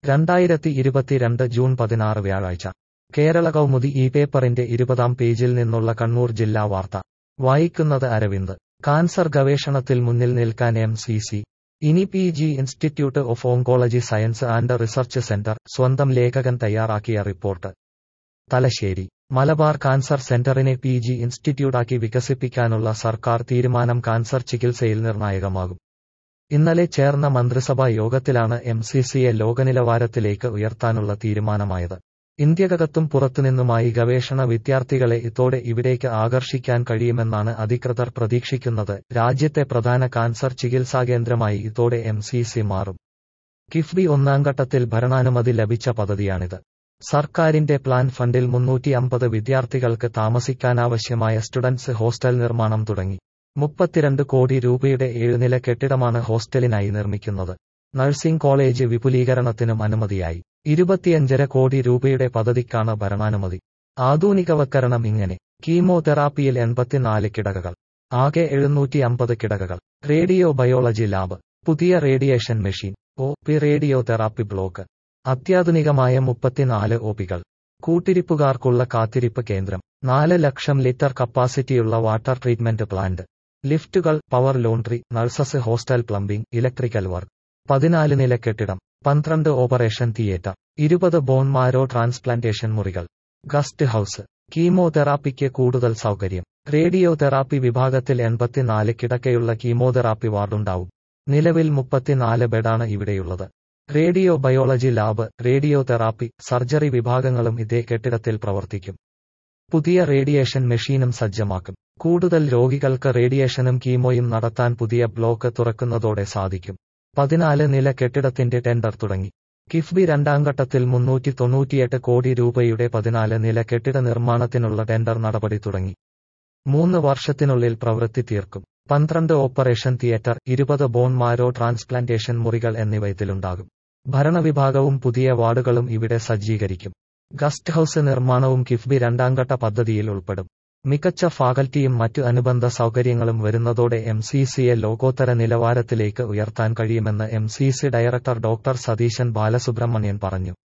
രണ്ടായിരത്തി ഇരുപത്തിരണ്ട് ജൂൺ പതിനാറ് വ്യാഴാഴ്ച കേരള കൗമുദി ഈ പേപ്പറിന്റെ ഇരുപതാം പേജിൽ നിന്നുള്ള കണ്ണൂർ ജില്ലാ വാർത്ത വായിക്കുന്നത് അരവിന്ദ് കാൻസർ ഗവേഷണത്തിൽ മുന്നിൽ നിൽക്കാൻ എം സി സി ഇനി P G institute of oncology science and research centre സ്വന്തം ലേഖകൻ തയ്യാറാക്കിയ റിപ്പോർട്ട് തലശ്ശേരി മലബാർ കാൻസർ സെന്ററിനെ പി ജി ഇൻസ്റ്റിറ്റ്യൂട്ടാക്കി വികസിപ്പിക്കാനുള്ള സർക്കാർ തീരുമാനം കാൻസർ ചികിത്സയിൽ നിർണായകമാകും ഇന്നലെ ചേർന്ന മന്ത്രിസഭാ യോഗത്തിലാണ് എം സി സിയെ ലോകനിലവാരത്തിലേക്ക് ഉയർത്താനുള്ള തീരുമാനമായത് ഇന്ത്യകകത്തും പുറത്തുനിന്നുമായി ഗവേഷണ വിദ്യാർത്ഥികളെ ഇതോടെ ഇവിടേക്ക് ആകർഷിക്കാൻ കഴിയുമെന്നാണ് അധികൃതർ പ്രതീക്ഷിക്കുന്നത് രാജ്യത്തെ പ്രധാന കാൻസർ ചികിത്സാകേന്ദ്രമായി ഇതോടെ എം സി സി മാറും കിഫ്ബി ഒന്നാം ഘട്ടത്തിൽ ഭരണാനുമതി ലഭിച്ച പദ്ധതിയാണിത് സർക്കാരിന്റെ പ്ലാൻ ഫണ്ടിൽ മുന്നൂറ്റി അമ്പത് വിദ്യാർത്ഥികൾക്ക് താമസിക്കാനാവശ്യമായ സ്റ്റുഡൻസ് ഹോസ്റ്റൽ നിർമ്മാണം തുടങ്ങി മുപ്പത്തിരണ്ട് കോടി രൂപയുടെ ഏഴുനില കെട്ടിടമാണ് ഹോസ്റ്റലിനായി നിർമ്മിക്കുന്നത് നഴ്സിംഗ് കോളേജ് വിപുലീകരണത്തിനും അനുമതിയായി ഇരുപത്തിയഞ്ചര കോടി രൂപയുടെ പദ്ധതിക്കാണ് ഭരണാനുമതി ആധുനികവൽക്കരണം ഇങ്ങനെ കീമോതെറാപ്പിയിൽ എൺപത്തിനാല് കിടകകൾ ആകെ എഴുന്നൂറ്റി അമ്പത് കിടകകൾ റേഡിയോ ബയോളജി ലാബ് പുതിയ radiation machine O P radio therapy block അത്യാധുനികമായ മുപ്പത്തിനാല് ഒപികൾ കൂട്ടിരിപ്പുകാർക്കുള്ള കാത്തിരിപ്പ് കേന്ദ്രം നാല് ലക്ഷം ലിറ്റർ കപ്പാസിറ്റിയുള്ള വാട്ടർ ട്രീറ്റ്മെന്റ് പ്ലാന്റ് ലിഫ്റ്റുകൾ power laundry nurses hostel plumbing electrical work പതിനാല് നില കെട്ടിടം പന്ത്രണ്ട് ഓപ്പറേഷൻ തിയേറ്റർ ഇരുപത് ബോൺ മാരോ ട്രാൻസ്പ്ലാന്റേഷൻ മുറികൾ ഗസ്റ്റ് ഹൌസ് കീമോതെറാപ്പിക്ക് കൂടുതൽ സൗകര്യം റേഡിയോ തെറാപ്പി വിഭാഗത്തിൽ എൺപത്തിനാല് കിടക്കയുള്ള കീമോതെറാപ്പി വാർഡുണ്ടാവും നിലവിൽ മുപ്പത്തിനാല് ബെഡാണ് ഇവിടെയുള്ളത് radio biology lab radio therapy surgery വിഭാഗങ്ങളും ഇതേ കെട്ടിടത്തിൽ പ്രവർത്തിക്കും പുതിയ റേഡിയേഷൻ മെഷീനും സജ്ജമാക്കും കൂടുതൽ രോഗികൾക്ക് റേഡിയേഷനും കീമോയും നടത്താൻ പുതിയ ബ്ലോക്ക് തുറക്കുന്നതോടെ സാധിക്കും പതിനാല് നില കെട്ടിടത്തിന്റെ ടെൻഡർ തുടങ്ങി കിഫ്ബി രണ്ടാം ഘട്ടത്തിൽ മുന്നൂറ്റി തൊണ്ണൂറ്റിയെട്ട് കോടി രൂപയുടെ പതിനാല് നില കെട്ടിട നിർമ്മാണത്തിനുള്ള ടെൻഡർ നടപടി തുടങ്ങി മൂന്ന് വർഷത്തിനുള്ളിൽ പ്രവൃത്തി തീർക്കും പന്ത്രണ്ട് ഓപ്പറേഷൻ തിയേറ്റർ ഇരുപത് ബോൺ മാരോ ട്രാൻസ്പ്ലാന്റേഷൻ മുറികൾ എന്നിവ ഇതിലുണ്ടാകും ഭരണവിഭാഗവും പുതിയ വാർഡുകളും ഇവിടെ സജ്ജീകരിക്കും ഗസ്റ്റ് ഹൌസ് നിർമ്മാണവും കിഫ്ബി രണ്ടാംഘട്ട പദ്ധതിയിൽ ഉൾപ്പെടും മികച്ച ഫാക്കൽറ്റിയും മറ്റു അനുബന്ധ സൗകര്യങ്ങളും വരുന്നതോടെ എം സി സിയെ ലോകോത്തര നിലവാരത്തിലേക്ക് ഉയർത്താൻ കഴിയുമെന്ന് M C C director doctor Satheesan Balasubramanian പറഞ്ഞു